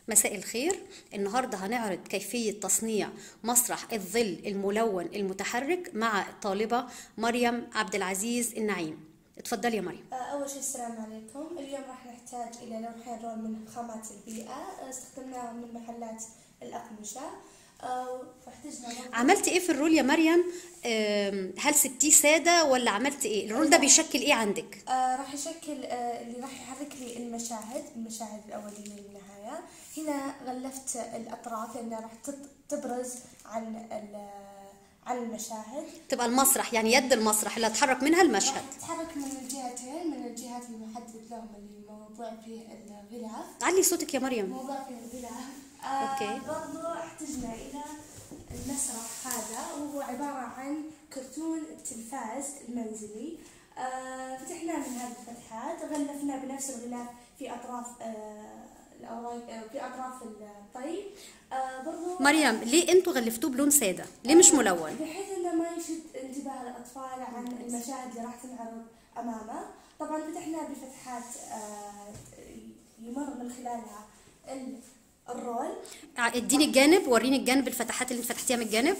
مساء الخير النهارده هنعرض كيفية تصنيع مسرح الظل الملون المتحرك مع الطالبة مريم عبد العزيز النعيم اتفضلي يا مريم أول شيء السلام عليكم اليوم راح نحتاج إلى لوحين رول من خامات البيئة استخدمناهم من محلات الأقمشة آه، واحتجنا برضو- عملت ايه في الرول يا مريم آم، هل سبتيه سادة ولا عملت ايه الرول ده بيشكل ايه عندك آه، راح يشكل آه، اللي راح يحرك لي المشاهد المشاهد الأولية للنهاية هنا غلفت الأطراف لأنها راح تط- تبرز عن ال- عن المشاهد تبقى المسرح يعني يد المسرح اللي هتحرك منها المشهد راح تتحرك من الجهتين من الجهات اللي محدد لهم اللي موضوع فيه الغلاف علي صوتك يا مريم موضوع فيه الغلاف آه أوكي. برضو احتجنا إلى المسرح هذا وهو عبارة عن كرتون التلفاز المنزلي آه فتحناه من هذه الفتحات غلفناه بنفس الغلاف في أطراف آه الأوراق آه في أطراف الطي آه برضو مريم ليه انتوا غلفتوه بلون سادة ليه مش ملون بحيث انه ما يشد انتباه الاطفال عن المشاهد اللي راح تنعرض امامه طبعا فتحناه بفتحات آه، يمر من خلالها ال- الرول ع- اديني الجانب وريني الجانب الفتحات اللي انت فتحتيها من الجانب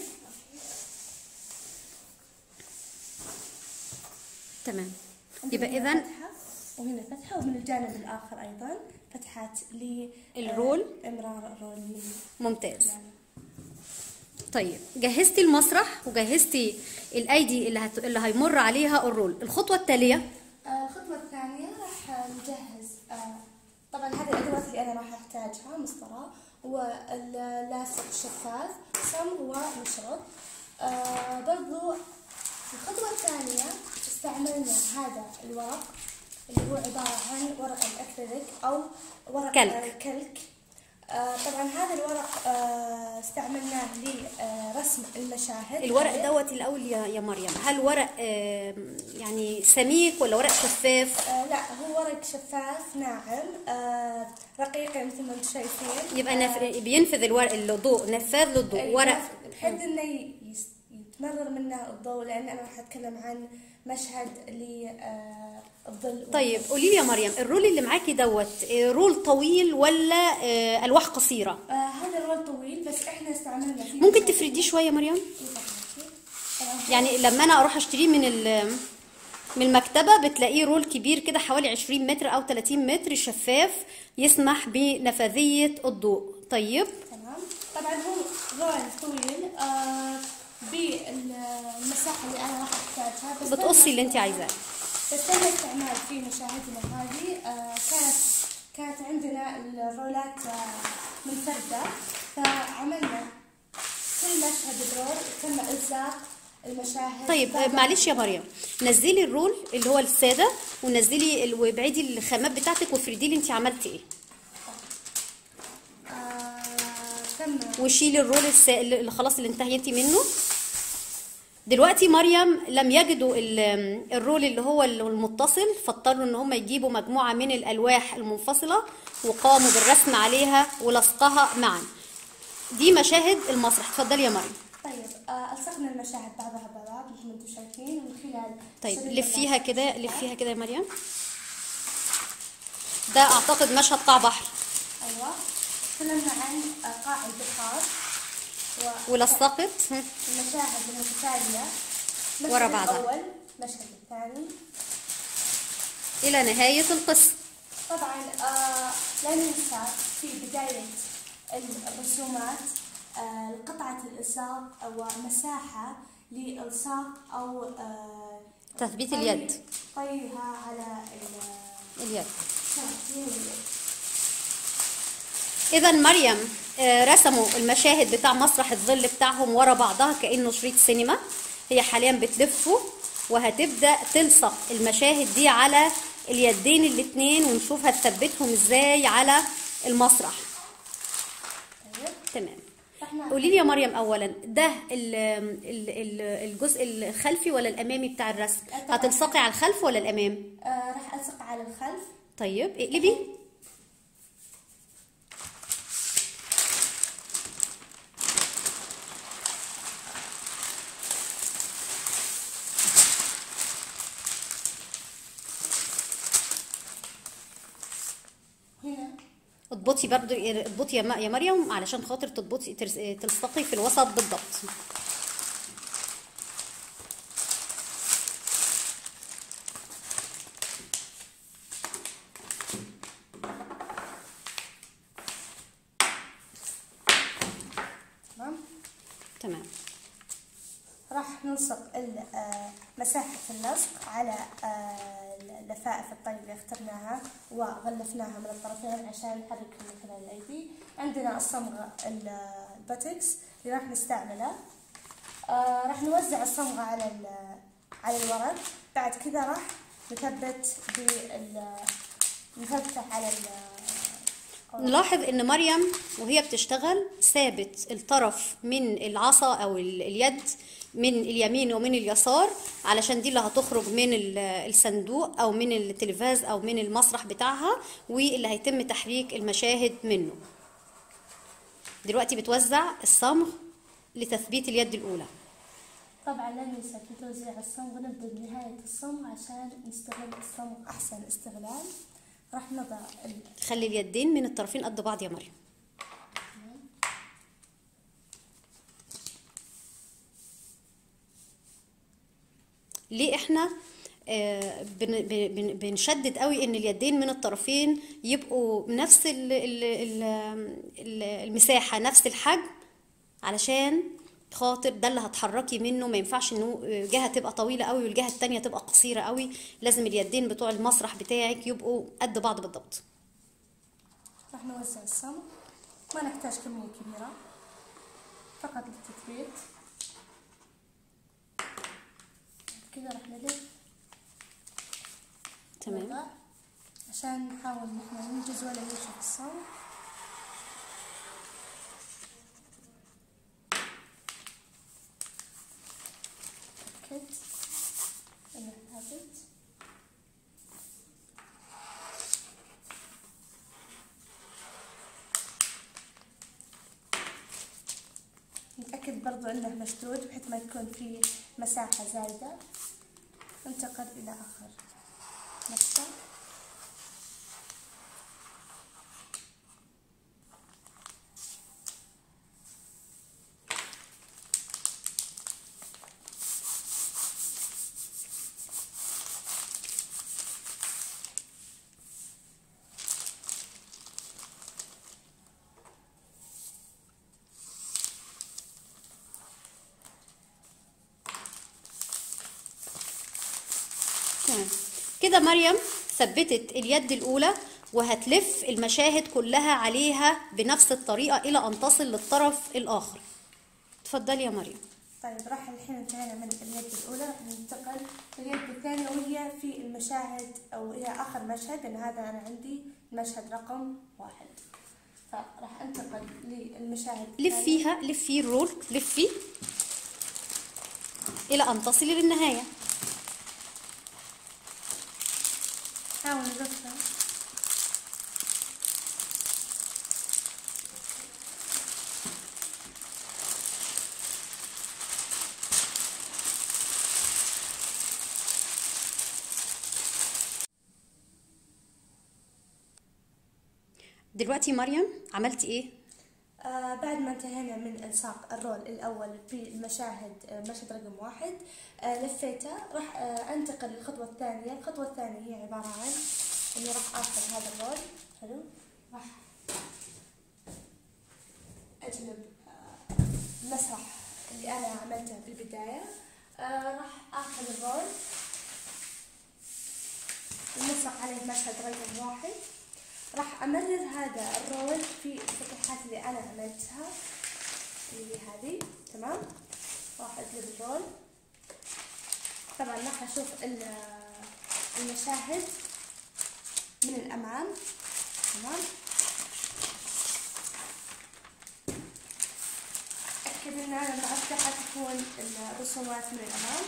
تمام يبقى عندنا اذا فتحة وهنا فتحة ومن الجانب الآخر أيضا فتحات ل الرول. آه، إمرار الرول من ممتاز يعني. طيب جهزتي المسرح وجهزتي الايدي اللي, هت... اللي هيمر عليها الرول الخطوه التاليه آه، الخطوة الثانية راح نجهز آه، طبعا هذه الأدوات اللي أنا راح أحتاجها مسطرة واللاصق الشفاف سمر ومشرط آه، برضو الخطوة الثانية استعملنا هذا الورق اللي هو عبارة عن ورق الأكريليك أو ورق كلك. آه، كلك آه، طبعا هذا الورق آه، استعملناه لرسم المشاهد الورق دوت الاول يا يا مريم هل ورق آم، يعني سميك ولا ورق شفاف آه لا هو ورق شفاف ناعم آه رقيق مثل ما انتم شايفين يبقى نف... بينفذ الورق الضوء نفاذ للضوء أيوة، ورق بحيث انه ي- يس- يتمرر منه الضوء لان انا راح اتكلم عن مشهد للظل طيب قولي لي يا مريم الرول اللي معاكي دوت آه، رول طويل ولا آه، الواح قصيره آه هذا الرول طويل بس احنا استعملنا فيه ممكن تفرديه شويه يا مريم طبعا يعني لما انا اروح اشتريه من ال من المكتبة بتلاقيه رول كبير كده حوالي 20 متر أو 30 متر شفاف يسمح بنفاذية الضوء طيب تمام طبعا هو رول طويل آه بالمساحه اللي انا راح احتاجها بس بتقصي اللي انت عايزاه بس تم استعمال في مشاهدنا هذه آه، كانت كانت عندنا الرولات آه، منفردة فعملنا كل مشهد برول تم إلصاق المشاهد طيب آه، بعد- معلش يا مريم نزلي الرول اللي هو السادة ونزلي ال- وابعدي الخامات بتاعتك وافردي لي انت عملتي ايه آه، تم وشيلي الرول السا... اللي خلاص اللي انتهيتي منه دلوقتي مريم لم يجدوا ال- الرول اللي هو المتصل فاضطروا ان هم يجيبوا مجموعة من الالواح المنفصلة وقاموا بالرسم عليها ولصقها معا دي مشاهد المسرح اتفضلي يا مريم طيب آه، ألصقنا المشاهد بعضها ببعض مثل ما أنتم شايفين من خلال طيب شريط لفيها اللاصق. كده لفيها كده يا مريم ده اعتقد مشهد قاع بحر أيوة تكلمنا عن آه، قاع البحار و- ولصقت المشاهد المتتالية المشهد ورا بعضها. الأول المشهد الثاني الى نهاية القصة طبعا آه لا ننسى في بداية الرسومات آه قطعة الإلصاق أو مساحة لإلصاق أو آه تثبيت طي- اليد. طيها على ال- اليد شايفين اليد. اذا مريم آه، رسموا المشاهد بتاع مسرح الظل بتاعهم ورا بعضها كانه شريط سينما هي حاليا بتلفه وهتبدا تلصق المشاهد دي على اليدين الاتنين ونشوف هتثبتهم ازاي على المسرح طيب تمام فاحنا قولي لي يا مريم اولا ده ال- ال- ال- الجزء الخلفي ولا الامامي بتاع الرسم طبعاً. هتلصقي على الخلف ولا الامام آه راح ألصق على الخلف طيب اقلبي هنا اضبطي اضبطي برضو اضبطي يا م- يا مريم علشان خاطر تضبطي ترس- تلصقي في الوسط بالضبط تمام تمام راح نلصق ال- آه، مساحة اللصق على آه، اللفائف الطيب اللي اخترناها وغلفناها من الطرفين عشان نحركها من خلال الأيدي عندنا الصمغة ال- البوتكس اللي راح نستعمله آه، راح نوزع الصمغة على ال- على الورق بعد كذا راح نثبت بال نفتح على ال نلاحظ ان مريم وهي بتشتغل ثابت الطرف من العصا او ال- اليد من اليمين ومن اليسار علشان دي اللي هتخرج من ال- الصندوق او من التلفاز او من المسرح بتاعها واللي هيتم تحريك المشاهد منه دلوقتي بتوزع الصمغ لتثبيت اليد الاولى طبعا لا ننسى في توزيع الصمغ نبدأ بنهاية الصمغ عشان نستغل الصمغ أحسن استغلال راح نضع ال- خلي اليدين من الطرفين قد بعض يا مريم ليه احنا آه، بن- بن- بنشدد قوي ان اليدين من الطرفين يبقوا نفس ال- ال- ال- ال- المساحة نفس الحجم علشان خاطر ده اللي هتحركي منه ما ينفعش انه جهة تبقى طويلة قوي والجهة التانية تبقى قصيرة قوي لازم اليدين بتوع المسرح بتاعك يبقوا قد بعض بالضبط راح نوزع الصمغ ما نحتاج كمية كبيرة فقط للتثبيت كذا راح نلف تمام نضع عشان نحاول ان احنا ننجز ولا ينشف الصمغ أكد إنه ثابت نتأكد برضو إنه مشدود بحيث ما يكون في مساحة زايدة ننتقل إلى آخر نقطة تمام كده مريم ثبتت اليد الأولى وهتلف المشاهد كلها عليها بنفس الطريقة إلى أن تصل للطرف الآخر اتفضلي يا مريم طيب راح الحين انتهينا من اليد الأولى راح ننتقل لليد الثانية وهي في المشاهد أو هي آخر مشهد لأن هذا أنا عندي المشهد رقم واحد فراح أنتقل للمشاهد الثانية. لفيها لفي الرول لفي إلى أن تصلي للنهاية حاول نلفها دلوقتي مريم عملتي إيه؟ آه بعد ما انتهينا من الصاق الرول الأول في المشاهد آه مشهد رقم واحد آه لفيته راح آه أنتقل للخطوة الثانية الخطوة الثانية هي عبارة عن إني راح آخذ هذا الرول حلو راح أجلب آه المسرح اللي أنا عملته في البداية آه راح آخذ الرول ونسق عليه مشهد رقم واحد راح أمرر هذا الرول في الفتحات اللي أنا عملتها اللي هي هذه تمام راح أقلب الرول طبعا راح أشوف ال- المشاهد من الأمام تمام أكد إن أنا لما أفتحها تكون الرسومات من الأمام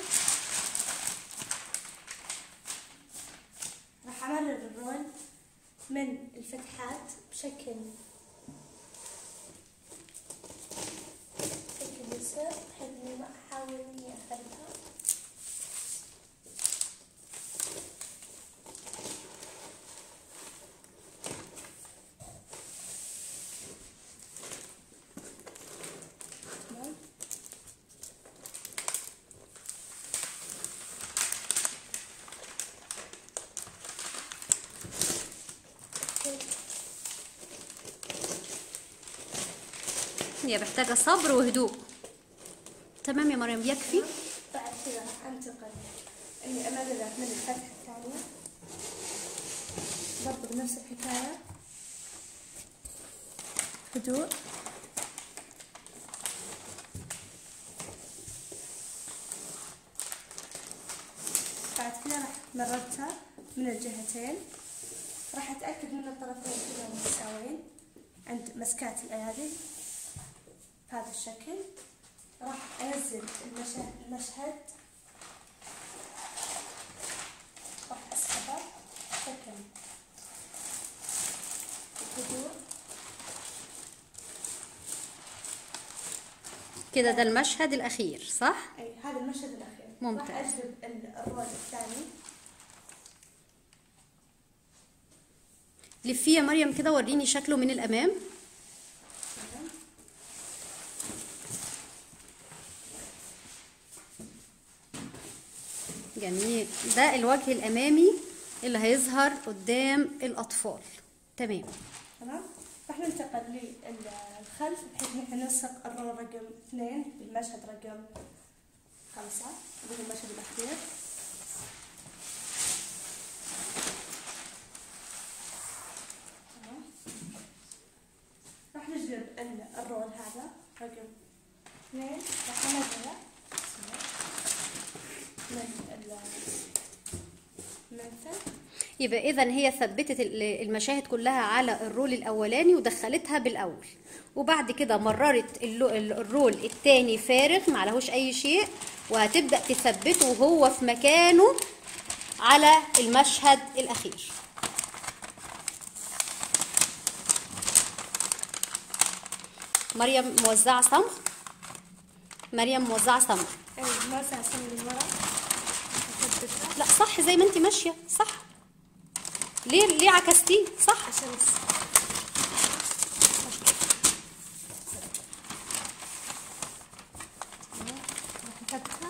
راح أمرر الرول من الفتحات بشكل بشكل يسير بحيث إني ما أحاول إني أخربها هي محتاجة صبر وهدوء تمام يا مريم يكفي بعد كذا راح انتقل اني امرر من الفتحة الثانية برضو بنفس الحكاية هدوء بعد كذا راح مررتها من الجهتين راح اتاكد من الطرفين كلهم متساويين عند مسكات الايادي بهذا الشكل راح انزل المشهد, المشهد. راح اسحبه بشكل هدوء كده ده المشهد الأخير صح؟ اي هذا المشهد الاخير ممتاز. راح اجلب ال- الرول الثاني لفيه يا مريم كده وريني شكله من الأمام تمام جميل ده الوجه الأمامي اللي هيظهر قدام الأطفال تمام تمام راح ننتقل للخلف بحيث نحن ننسق الرول رقم اثنين بالمشهد رقم خمسة اللي هو المشهد الأخير تمام. راح نجلب ال- الرول هذا رقم اثنين راح ننزله من المنفذ يبقى إذا هي ثبتت ال- المشاهد كلها على الرول الأولاني ودخلتها بالأول وبعد كده مررت اللو- ال- الرول التاني فارغ معلهوش أي شيء وهتبدأ تثبته وهو في مكانه على المشهد الأخير مريم موزعة صمغ مريم موزعة صمغ اي ما ساسن من ورا أثبتها لا صح زي ما انت ماشية صح ليه ليه عكستيه صح عشان الس- راح نفتحها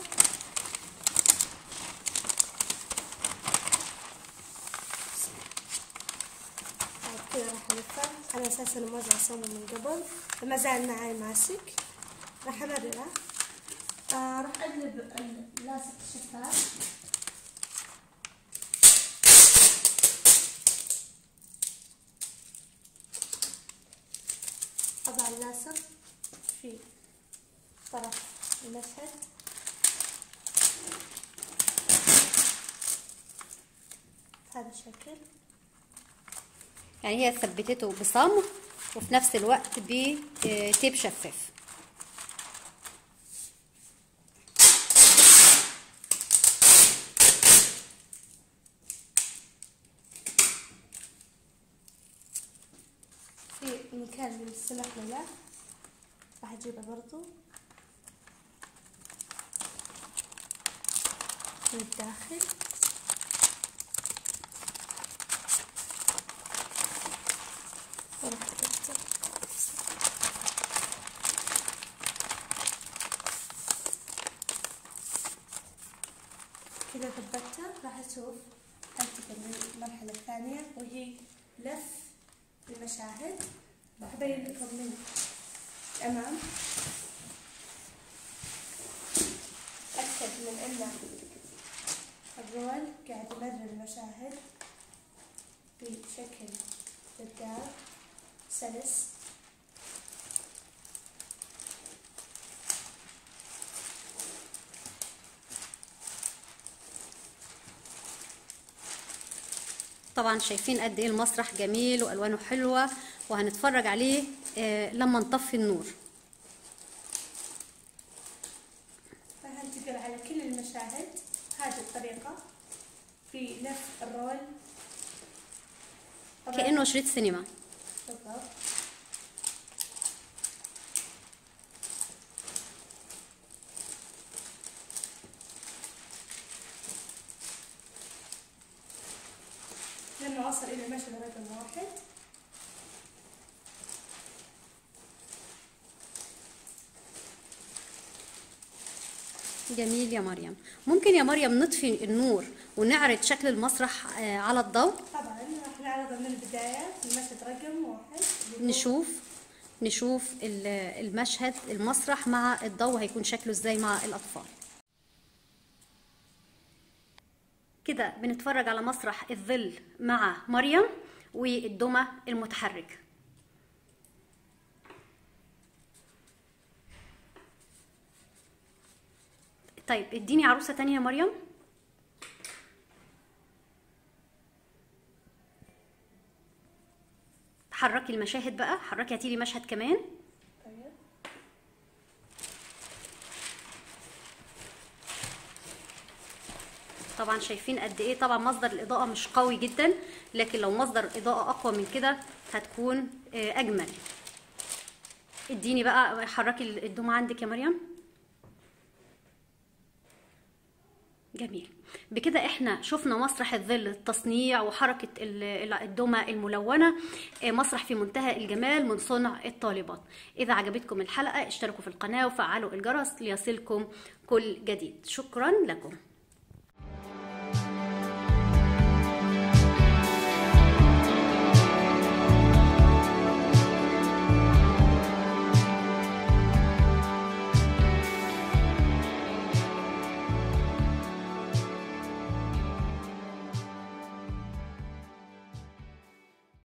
بعد كذا راح الفها على اساس انه موزع صومه من قبل فما زال معي ماسك راح امرره آه راح اقلب اللاصق الشفاف أضع اللاصق في طرف المشهد بهذا الشكل يعني هي ثبتته بصمغ وفي نفس الوقت بتيب شفاف في المكان اللي سمح له راح أجيبه برضو من الداخل وراح أكتب كذا ثبتها راح أشوف أنتقل للمرحلة الثانية وهي لف المشاهد راح أبين لكم من الأمام أتأكد من أن الرول قاعد يمرر المشاهد بشكل جذاب سلس طبعا شايفين قد ايه المسرح جميل والوانه حلوه وهنتفرج عليه آه، لما نطفي النور فهنتقل على كل المشاهد هذه الطريقة في لف الرول طبعاً كانه شريط سينما بالضبط لما أوصل إلى المشهد رقم واحد جميل يا مريم ممكن يا مريم نطفي النور ونعرض شكل المسرح آه، على الضوء طبعا راح نعرضه من البداية في المشهد رقم واحد اللي هو نشوف نشوف ال- المشهد المسرح مع الضوء هيكون شكله ازاي مع الاطفال كده بنتفرج على مسرح الظل مع مريم والدمى المتحركه طيب اديني عروسة تانية يا مريم حركي المشاهد بقى حركي هاتيلي مشهد كمان طيب طبعا شايفين قد ايه طبعا مصدر الاضاءة مش قوي جدا لكن لو مصدر اضاءة اقوى من كده هتكون آه، اجمل اديني بقى حركي الدمى عندك يا مريم جميل بكده احنا شفنا مسرح الظل التصنيع وحركة ال- ال- الدمى الملونة آه، مسرح في منتهى الجمال من صنع الطالبات إذا عجبتكم الحلقة اشتركوا في القناة وفعلوا الجرس ليصلكم كل جديد شكرا لكم